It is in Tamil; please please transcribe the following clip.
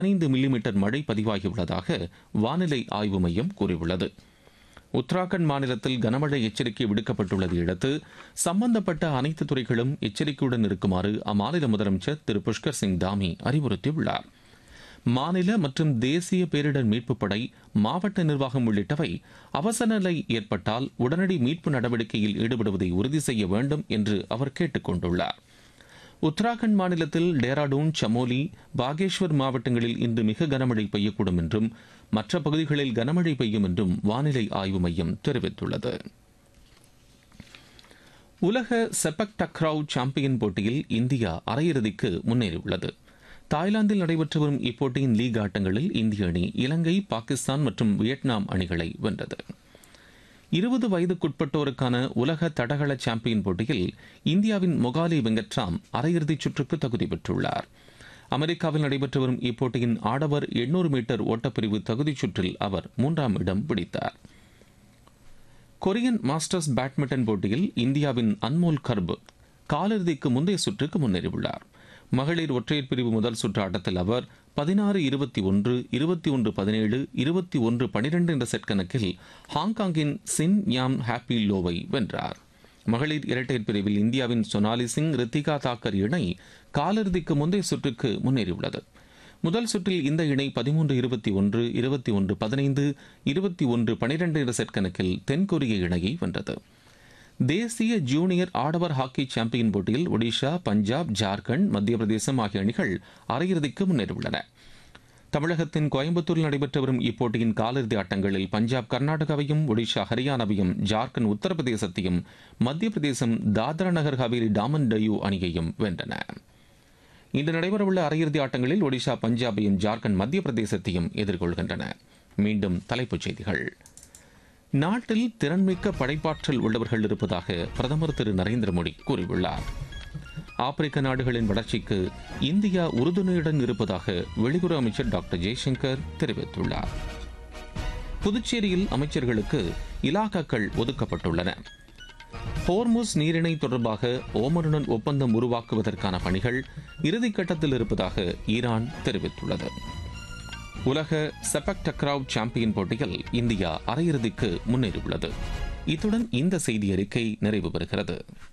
பதினைந்து மில்லிமீட்டர் மழை பதிவாகியுள்ளதாக வானிலை ஆய்வு மையம் கூறியுள்ளது உத்தராகண்ட் மாநிலத்தில் கனமழை எச்சரிக்கை விடுக்கப்பட்டுள்ளதை அடுத்து சம்பந்தப்பட்ட அனைத்து துறைகளும் எச்சரிக்கையுடன் இருக்குமாறு அம்மாநில முதலமைச்சர் திரு புஷ்கர் சிங் தாமி அறிவுறுத்தியுள்ளார் மாநில மற்றும் தேசிய பேரிடர் மீட்புப் படை மாவட்ட நிர்வாகம் உள்ளிட்டவை அவசர நிலை ஏற்பட்டால் உடனடி மீட்பு நடவடிக்கையில் ஈடுபடுவதை உறுதி செய்ய வேண்டும் என்று அவர் கேட்டுக் கொண்டுள்ளார் உத்தராகண்ட் மாநிலத்தில் டேராடூன் சமோலி பாகேஷ்வர் மாவட்டங்களில் இன்று மிக கனமழை பெய்யக்கூடும் என்றும் மற்ற பகுதிகளில் கனமழை பெய்யும் என்றும் வானிலை ஆய்வு மையம் தெரிவித்துள்ளது உலக செபக் டக்ராவ் சாம்பியன் போட்டியில் இந்தியா அரையிறுதிக்கு முன்னேறியுள்ளது தாய்லாந்தில் நடைபெற்று வரும் இப்போட்டியின் லீக் ஆட்டங்களில் இந்திய அணி இலங்கை பாகிஸ்தான் மற்றும் வியட்நாம் அணிகளை வென்றது இருபது வயதுக்குட்பட்டோருக்கான உலக தடகள சாம்பியன் போட்டியில் இந்தியாவின் மொகாலி வெங்கட்ராம் அரையிறுதிச் சுற்றுக்கு தகுதி பெற்றுள்ளார் அமெரிக்காவில் நடைபெற்று வரும் இப்போட்டியின் ஆடவர் எண்ணூறு மீட்டர் ஓட்டப்பிரிவு தகுதிச் சுற்றில் அவர் மூன்றாம் இடம் பிடித்தார் கொரியன் மாஸ்டர்ஸ் பேட்மிண்டன் போட்டியில் இந்தியாவின் அன்மோல் கர்ப் காலிறுதிக்கு முந்தைய சுற்றுக்கு முன்னேறியுள்ளார் மகளிர் ஒற்றையர் பிரிவு முதல் சுற்று ஆட்டத்தில் அவர் பதினாறு இருபத்தி ஒன்று இருபத்தி ஒன்று பதினேழு இருபத்தி ஒன்று பனிரெண்டு என்ற செட் கணக்கில் ஹாங்காங்கின் சின் யாம் ஹாப்பி லோவை வென்றார் மகளிர் இரட்டையர் பிரிவில் இந்தியாவின் சோனாலி சிங் ரித்திகா தாக்கர் இணை காலிறுதிக்கு முந்தைய சுற்றுக்கு முன்னேறியுள்ளது முதல் சுற்றில் இந்த இணை பதிமூன்று இருபத்தி ஒன்று இருபத்தி ஒன்று பதினைந்து இருபத்தி ஒன்று பனிரெண்டு என்ற செட் கணக்கில் தென்கொரிய இணையை வென்றது தேசிய ஜூனியர் ஆடவர் ஹாக்கி சாம்பியன் போட்டியில் ஒடிஷா பஞ்சாப் ஜார்க்கண்ட் மத்திய பிரதேசம் ஆகிய அணிகள் அரையிறுதிக்கு முன்னேறியுள்ளன தமிழகத்தின் கோயம்புத்தூரில் நடைபெற்று வரும் இப்போட்டியின் காலிறுதி ஆட்டங்களில் பஞ்சாப் கர்நாடகாவையும் ஒடிஷா ஹரியானாவையும் ஜார்க்கண்ட் உத்தரப்பிரதேசத்தையும் மத்திய பிரதேசம் தாத்ரா நகர் ஹவேலி டாமன் டயூ அணியையும் வென்றன இன்று நடைபெறவுள்ள அரையிறுதி ஆட்டங்களில் ஒடிஷா பஞ்சாபையும் ஜார்க்கண்ட் மத்திய பிரதேசத்தையும் எதிர்கொள்கின்றன மீண்டும் தலைப்புச் செய்திகள் நாட்டில் திறன்மிக்க படைப்பாற்றல் உள்ளவர்கள் இருப்பதாக பிரதமர் திரு நரேந்திர மோடி கூறியுள்ளார் ஆப்பிரிக்க நாடுகளின் வளர்ச்சிக்கு இந்தியா உறுதுணையுடன் இருப்பதாக வெளியுறவு அமைச்சர் டாக்டர் ஜெய்சங்கர் தெரிவித்துள்ளார் புதுச்சேரியில் அமைச்சர்களுக்கு இலாக்காக்கள் ஒதுக்கப்பட்டுள்ளன ஹோர்முஸ் நீரிணை தொடர்பாக ஓமனுடன் ஒப்பந்தம் உருவாக்குவதற்கான பணிகள் இறுதிக்கட்டத்தில் இருப்பதாக ஈரான் தெரிவித்துள்ளது உலக செபக் டக்ராவ் சாம்பியன் போட்டியில் இந்தியா அரையிறுதிக்கு முன்னேறியுள்ளது இத்துடன் இந்த செய்தி அறிக்கை நிறைவு பெறுகிறது